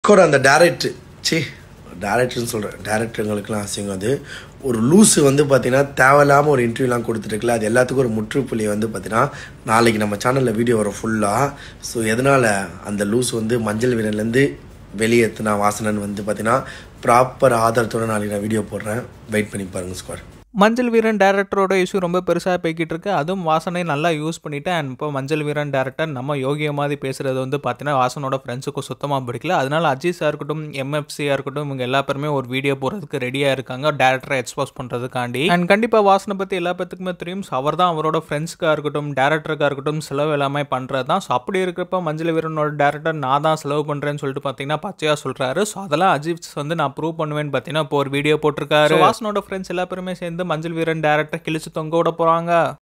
score அந்த director C டேரக்டர்னு சொல்கிறேன் டேரக்டருங்களுக்குலாம் அசிங்கம் அது ஒரு லூஸு வந்து பார்த்தீங்கன்னா தேவையில்லாமல் ஒரு இன்டர்வியூலாம் கொடுத்துருக்குல அது எல்லாத்துக்கும் ஒரு முற்றுப்புள்ளி வந்து பார்த்தீங்கன்னா நாளைக்கு நம்ம சேனலில் வீடியோ வரும் ஃபுல்லாக ஸோ எதனால் அந்த லூஸ் வந்து மஞ்சள் வீரன்லேருந்து வெளியேற்றினா வாசனன் வந்து பார்த்தீங்கன்னா ப்ராப்பர் ஆதாரத்தோட நாளைக்கு நான் வீடியோ போடுறேன் வெயிட் பண்ணி பாருங்கள் ஸ்கோர் மஞ்சள் வீரன் டேரக்டரோட இஷ்யூ ரொம்ப பெருசாக போய்கிட்டு இருக்கு அதுவும் வாசனை நல்லா யூஸ் பண்ணிட்டு அண்ட் இப்போ மஞ்சள் வீரன் டேரக்டர் நம்ம யோகிய மாதிரி பேசுறது வந்து பார்த்தீங்கன்னா வாசனோட ஃப்ரெண்ட்ஸுக்கும் சுத்தமாக பிடிக்கல அதனால அஜித் சார் இருக்கட்டும் எம்எஃப்சியாக இருக்கட்டும் இவங்க எல்லா பேருமே ஒரு வீடியோ போடுறதுக்கு ரெடியாக இருக்காங்க டேரக்டரை எக்ஸ்போஸ் பண்ணுறதுக்காண்டி அண்ட் கண்டிப்பாக வாசனை பற்றி எல்லா பேத்துக்குமே தெரியும் ஸோ அவர் தான் அவரோட ஃப்ரெண்ட்ஸுக்காக இருக்கட்டும் டேரக்டருக்காக இருக்கட்டும் செலவு எல்லாமே பண்ணுறது தான் ஸோ அப்படி இருக்கிறப்ப மஞ்சள் வீரனோட டேரக்டர் நான் தான் செலவு பண்ணுறேன்னு சொல்லிட்டு பார்த்தீங்கன்னா பச்சையாக சொல்கிறாரு ஸோ அதெல்லாம் அஜித் வந்து நான் ப்ரூவ் பண்ணுவேன்னு பார்த்தீங்கன்னா இப்போ ஒரு வீடியோ போட்டிருக்காரு வாசனோட ஃப்ரெண்ட்ஸ் எல்லா பேருமே சேர்ந்து மஞ்சள் வீரன் டேரக்டர் கிழிச்சு தொங்க விட போகிறாங்க